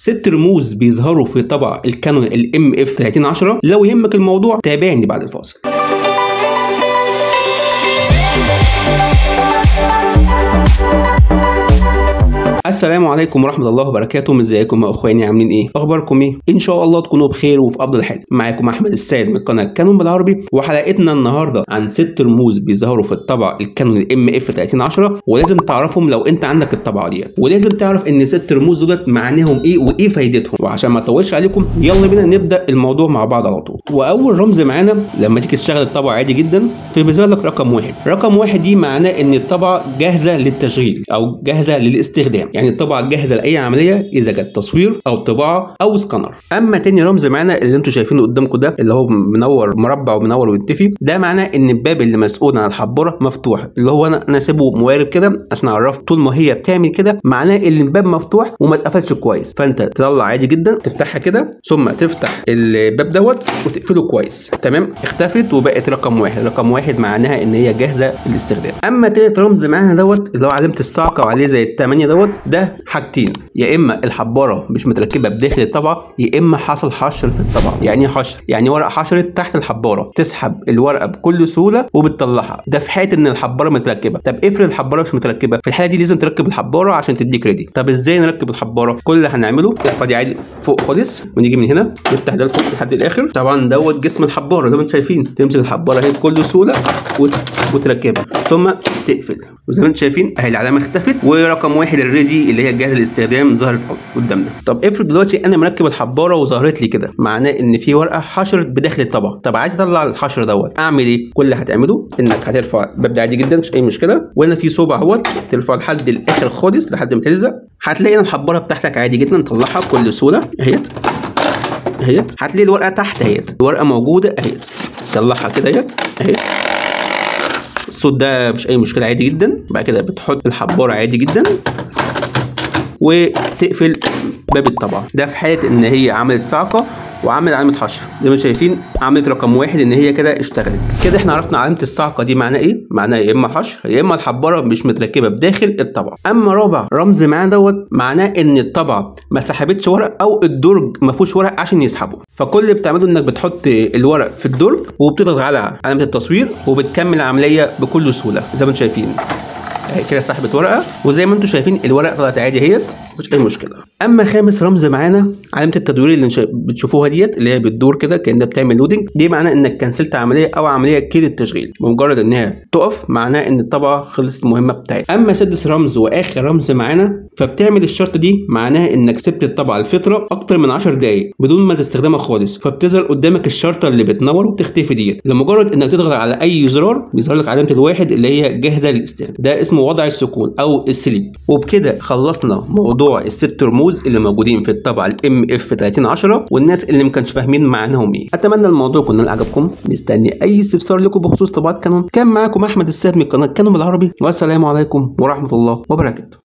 ست رموز بيظهروا في طبع الكانون الام اف 3010 لو يهمك الموضوع تابعني بعد الفاصل السلام عليكم ورحمة الله وبركاته ازيكم يا اخواني عاملين ايه اخباركم ايه ان شاء الله تكونوا بخير وفي افضل حال معاكم احمد السيد من قناة كانون بالعربي وحلقتنا النهاردة عن ست رموز بيظهروا في الطبع الكانون الام اف 3010 ولازم تعرفهم لو انت عندك الطبعة ديت ولازم تعرف ان ست رموز دولت معناهم ايه وايه فايدتهم وعشان ما اطولش عليكم يلا بينا نبدا الموضوع مع بعض على طول واول رمز معانا لما تيجي تشتغل الطبعة عادي جدا فبيظهر لك رقم واحد رقم واحد دي معناه ان الطبعة جاهزة للتشغيل او جاهزة للاستخدام يعني الطبعة جاهزة لأي عملية إذا كانت تصوير أو طباعة أو سكانر أما تاني رمز معانا اللي أنتوا شايفينه قدامكم ده اللي هو منور مربع ومنور وينتفي ده معناه إن الباب اللي مسؤول عن الحبارة مفتوح اللي هو أنا أنا سيبه موارب كده عشان أعرف طول ما هي بتعمل كده معناه إن الباب مفتوح وما اتقفلش كويس فأنت تطلع عادي جدا تفتحها كده ثم تفتح الباب دوت وتقفله كويس تمام اختفت وبقت رقم واحد رقم واحد معناها إن هي جاهزة للاستخدام أما تالت رمز معانا دوت اللي هو علامة الصعقة وعليه زي التمانية دوت ده حاجتين يا اما الحباره مش متركبه بداخل الطبعه يا اما حصل حشر في الطبعه يعني ايه حشر يعني ورقه حشرت تحت الحباره تسحب الورقه بكل سهوله وبتطلعها ده في حاله ان الحباره متركبه طب افرض الحباره مش متركبه في الحاله دي لازم تركب الحباره عشان تديك ريدي طب ازاي نركب الحباره كل اللي هنعمله ارفع عادي فوق خالص ونيجي من هنا نفتح ده لفوق لحد الاخر طبعا دوت جسم الحباره زي ما انتم شايفين تمسك الحباره اهي بكل سهوله وت... وتركبها ثم تقفل وزي ما انتم شايفين اهي العلامه اختفت ورقم واحد الريدي اللي هي جاهزه للاستخدام ظهرت قدامنا طب افرض دلوقتي انا مركب الحباره وظهرت لي كده معناه ان في ورقه حشرت بداخل الطبق طب عايز اطلع الحشر دوت اعمل ايه كل اللي هتعمله انك هترفع الباب ده عادي جدا مش اي مشكله وهنا في صوبع اهوت ترفعه لحد الاخر خالص لحد ما تلزق هتلاقي ان الحباره بتاعتك عادي جدا تطلعها بكل سهوله اهيت اهيت هتلاقي الورقه تحت اهيت الورقه موجوده اهيت طلعها كده اهيت اهيت الصوت ده مش اي مشكله عادي جدا بعد كده بتحط الحباره عادي جدا وتقفل باب الطبعه ده في حاله ان هي عملت صعقه وعملت علامه حشر زي ما شايفين عملت رقم واحد ان هي كده اشتغلت كده احنا عرفنا علامه الصعقه دي معناها ايه معناها يا اما حشر يا اما الحباره مش متركبه بداخل الطبعه اما رابع رمز معانا دوت معناه ان الطبعه ما سحبتش ورق او الدرج ما فيهوش ورق عشان يسحبه فكل اللي بتعمله انك بتحط الورق في الدرج وبتضغط على علامه التصوير وبتكمل العمليه بكل سهوله زي ما انتم شايفين كده سحبت ورقه وزي ما انتم شايفين الورقه طلعت عادي اهيت مفيش اي مشكله اما خامس رمز معانا علامه التدوير اللي بتشوفوها ديت اللي هي بتدور كده كانها بتعمل لودنج دي معناه انك كنسلت عمليه او عمليه كيد التشغيل بمجرد انها تقف معناه ان الطبعه خلصت المهمه بتاعتها اما سادس رمز واخر رمز معانا فبتعمل الشرط دي معناها انك سبت الطبعه الفتره اكتر من 10 دقائق بدون ما تستخدمها خالص فبتظهر قدامك الشرطه اللي بتنور وبتختفي ديت لمجرد انك تضغط على اي زرار بيظهر لك علامه الواحد اللي هي جاهزه للاستخدام ده اسمه وضع السكون او السليب وبكده خلصنا موضوع الست رموز اللي موجودين في الطبعه الام اف 3010 والناس اللي ما كانش فاهمين معناهم ايه اتمنى الموضوع يكون عجبكم مستني اي استفسار لكم بخصوص طبعات كانون كان معاكم احمد السيد من قناه كانون بالعربي والسلام عليكم ورحمه الله وبركاته